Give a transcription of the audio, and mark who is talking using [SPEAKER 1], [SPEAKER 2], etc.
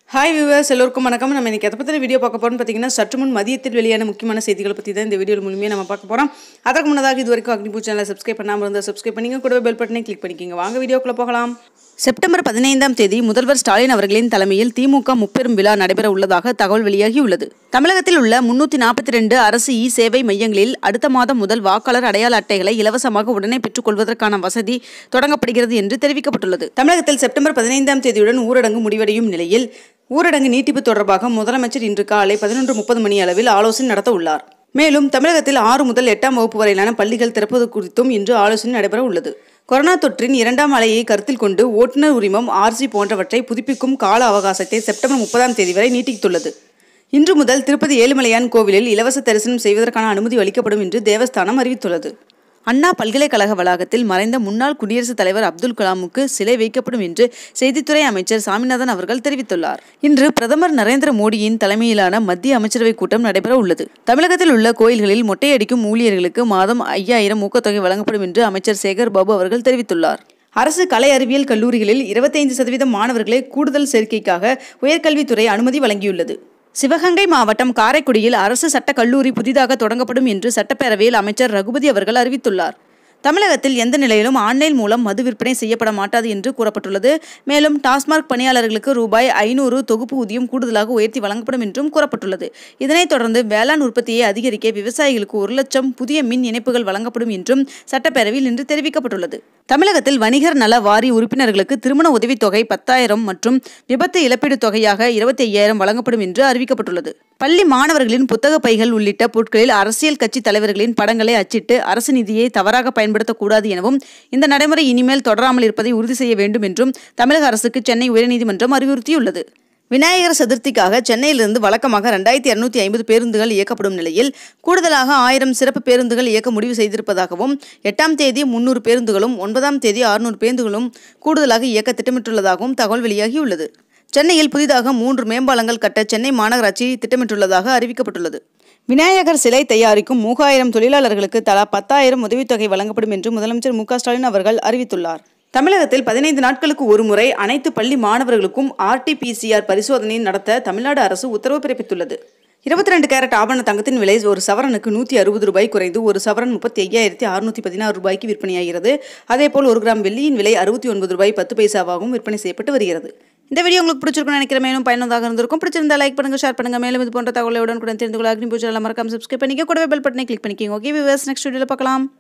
[SPEAKER 1] hi viewers எல்லோருக்கும் வணக்கம் நம்ம இன்னைக்கு எதை பற்றின வீடியோ பார்க்க போறோம்னு பார்த்தீங்கன்னா சற்று முன் மதியத்தில் வெளியான முக்கியமான செய்திகளை பற்றி தான் இந்த வீடியோ மூலியமாக நம்ம பார்க்க போகிறோம் அதற்கு முன்னதாக இது வரைக்கும் அக்னிபூ சேனலை சப்ஸ்கிரைப் பண்ணாமல் இருந்தால் சப்ஸ்கிரைப் பண்ணிங்க கூடவே பெல் பட்டனை கிளிக் பண்ணிக்கோங்க வாங்க வீடியோக்குள்ளே போகலாம் செப்டம்பர் பதினைந்தாம் தேதி முதல்வர் ஸ்டாலின் அவர்களின் தலைமையில் திமுக முப்பெரும் விழா நடைபெற உள்ளதாக தகவல் வெளியாகியுள்ளது தமிழகத்தில் உள்ள முன்னூற்றி நாற்பத்தி ரெண்டு அரசு இ சேவை மையங்களில் அடுத்த மாதம் முதல் வாக்காளர் அடையாள அட்டைகளை இலவசமாக உடனே பெற்றுக்கொள்வதற்கான வசதி தொடங்கப்படுகிறது என்று தெரிவிக்கப்பட்டுள்ளது தமிழகத்தில் செப்டம்பர் பதினைந்தாம் தேதியுடன் ஊரடங்கு முடிவடையும் நிலையில் ஊரடங்கு நீட்டிப்பு தொடர்பாக முதலமைச்சர் இன்று காலை பதினொன்று முப்பது மணி அளவில் ஆலோசனை நடத்த உள்ளார் மேலும் தமிழகத்தில் ஆறு முதல் எட்டாம் வகுப்பு வரையிலான பள்ளிகள் திறப்பது குறித்தும் இன்று ஆலோசனை நடைபெற உள்ளது கொரோனா தொற்றின் இரண்டாம் அலையை கருத்தில் கொண்டு ஓட்டுநர் உரிமம் ஆர்சி போன்றவற்றை புதுப்பிக்கும் கால அவகாசத்தை செப்டம்பர் முப்பதாம் தேதி வரை நீட்டித்துள்ளது இன்று முதல் திருப்பதி ஏழுமலையான் கோவிலில் இலவச தரிசனம் செய்வதற்கான அனுமதி அளிக்கப்படும் என்று தேவஸ்தானம் அறிவித்துள்ளது அண்ணா பல்கலைக்கழக வளாகத்தில் மறைந்த முன்னாள் குடியரசுத் தலைவர் அப்துல் கலாமுக்கு சிலை வைக்கப்படும் என்று செய்தித்துறை அமைச்சர் சாமிநாதன் அவர்கள் தெரிவித்துள்ளார் இன்று பிரதமர் நரேந்திர மோடியின் தலைமையிலான மத்திய அமைச்சரவை கூட்டம் நடைபெற உள்ளது தமிழகத்தில் உள்ள கோயில்களில் மொட்டையடிக்கும் ஊழியர்களுக்கு மாதம் ஐயாயிரம் ஊக்கத்தொகை வழங்கப்படும் என்று அமைச்சர் சேகர் பாபு அவர்கள் தெரிவித்துள்ளார் அரசு கலை அறிவியல் கல்லூரிகளில் இருபத்தைந்து சதவீதம் மாணவர்களை கூடுதல் சேர்க்கைக்காக உயர்கல்வித்துறை அனுமதி வழங்கியுள்ளது சிவகங்கை மாவட்டம் காரைக்குடியில் அரசு சட்டக் கல்லூரி புதிதாக தொடங்கப்படும் என்று சட்டப்பேரவையில் அமைச்சர் ரகுபதி அவர்கள் அறிவித்துள்ளார் தமிழகத்தில் எந்த நிலையிலும் ஆன்லைன் மூலம் மது விற்பனை செய்யப்பட மாட்டாது என்று கூறப்பட்டுள்ளது மேலும் டாஸ்மாக் பணியாளர்களுக்கு ரூபாய் ஐநூறு தொகுப்பு ஊதியம் கூடுதலாக உயர்த்தி வழங்கப்படும் என்றும் கூறப்பட்டுள்ளது இதனைத் தொடர்ந்து வேளாண் உற்பத்தியை அதிகரிக்க விவசாயிகளுக்கு ஒரு லட்சம் புதிய மின் இணைப்புகள் வழங்கப்படும் என்றும் சட்டப்பேரவையில் இன்று தெரிவிக்கப்பட்டுள்ளது தமிழகத்தில் வணிகர் நல வாரி உறுப்பினர்களுக்கு திருமண உதவித்தொகை பத்தாயிரம் மற்றும் விபத்து இழப்பீடு தொகையாக இருபத்தி ஐயாயிரம் வழங்கப்படும் என்று அறிவிக்கப்பட்டுள்ளது பள்ளி மாணவர்களின் புத்தக பைகள் உள்ளிட்ட பொருட்களில் அரசியல் கட்சி தலைவர்களின் படங்களை அச்சிட்டு அரசு நிதியை தவறாக பயன்படுத்தக்கூடாது எனவும் இந்த நடைமுறை இனிமேல் தொடராமல் இருப்பதை உறுதி செய்ய வேண்டும் என்றும் தமிழக அரசுக்கு சென்னை உயர்நீதிமன்றம் அறிவுறுத்தியுள்ளது விநாயகர் சதுர்த்திக்காக சென்னையிலிருந்து வழக்கமாக ரெண்டாயிரத்தி இரநூத்தி ஐம்பது பேருந்துகள் இயக்கப்படும் நிலையில் கூடுதலாக ஆயிரம் சிறப்பு பேருந்துகள் இயக்க முடிவு செய்திருப்பதாகவும் எட்டாம் தேதி முன்னூறு பேருந்துகளும் ஒன்பதாம் தேதி அறுநூறு பேருந்துகளும் கூடுதலாக இயக்க திட்டமிட்டுள்ளதாகவும் தகவல் வெளியாகியுள்ளது சென்னையில் புதிதாக மூன்று மேம்பாலங்கள் கட்ட சென்னை மாநகராட்சி திட்டமிட்டுள்ளதாக அறிவிக்கப்பட்டுள்ளது விநாயகர் சிலை தயாரிக்கும் மூவாயிரம் தொழிலாளர்களுக்கு தலா பத்தாயிரம் உதவித்தொகை வழங்கப்படும் என்று முதலமைச்சர் மு ஸ்டாலின் அவர்கள் அறிவித்துள்ளார் தமிழகத்தில் பதினைந்து நாட்களுக்கு ஒருமுறை அனைத்து பள்ளி மாணவர்களுக்கும் ஆர்டிபிசிஆர் பரிசோதனை நடத்த தமிழ்நாடு அரசு உத்தரவு பிறப்பித்துள்ளது இருபத்தி ரெண்டு கேரட் ஆபண தங்கத்தின் விலை ஒரு சவரனுக்கு நூற்றி அறுபது ரூபாய் குறைந்து ஒரு சவரன் முப்பத்தி ஐயாயிரத்தி அறுநூற்றி பதினாறு ரூபாய்க்கு விற்பனையாகிறது அதேபோல் ஒரு கிராம் வெள்ளியின் விலை அறுபத்தி ஒன்பது ரூபாய் பத்து பைசாவாகவும் விற்பனை செய்யப்பட்டு வருகிறது இந்த வீடியோ உங்களுக்கு பிடிச்சிருக்கும் நினைக்கிற மேலும் பயனுள்ளதாக இருந்திருக்கும் பிடிச்சிருந்தா லைக் பண்ணுங்க ஷேர் பண்ணுங்க மேலும் இது போன்ற தகவலை உடனுக்குடன் தெரிந்து கொள்ள அக்னி பூஜை மறக்காம சப்ஸ்கிரைப் பண்ணிக்க கூடவே பெல் பட்டனை கிளிக் பண்ணிக்கோங்க ஓகே விவர்ஸ் நெக்ஸ்ட் வீடியோவில் பார்க்கலாம்